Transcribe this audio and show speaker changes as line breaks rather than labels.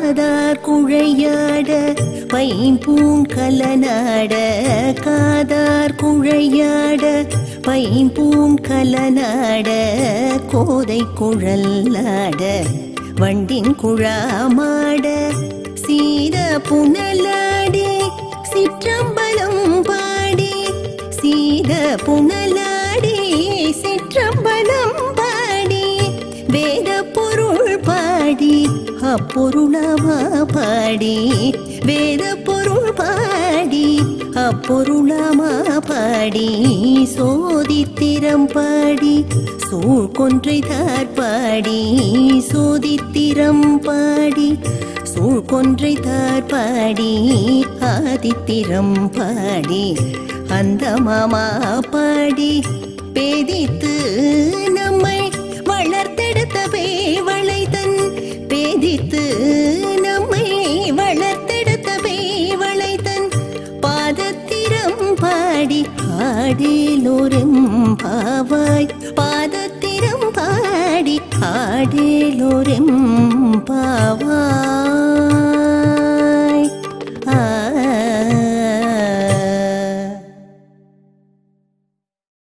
காதார் குழையாட பைம்பூங்கலனாட காதார் குழையாட பைம்பூங்கலனாட கோதை குழலாட வண்டின் குழாமாட சீத புனலாடி சிற்றம்பலம் பாடி சீத புனலாடி சிற்றம்பலம் பாடி வேத பொருள் பாடி அப்பொருளவா பாடி வேத பொருள் பாடி அப்பொருளமா பாடி சோதித்திரம் பாடி சூழ்கொன்றை தார்பாடி சோதித்திரம் பாடி சூழ்கொன்றை தார்பாடி ஆதித்திரம் பாடி அந்த மாமா பாடி பேதித்து நம்மை வளர்த்தெடுத்த பேவளைதன் பேதித்து நம்மை வளர்த்தெடுத்த பேவளைதன் பாதத்திரம் பாடி ஆடேலோரும் பாவாய் பாதத்திரம் பாடி ஆடேலோரும்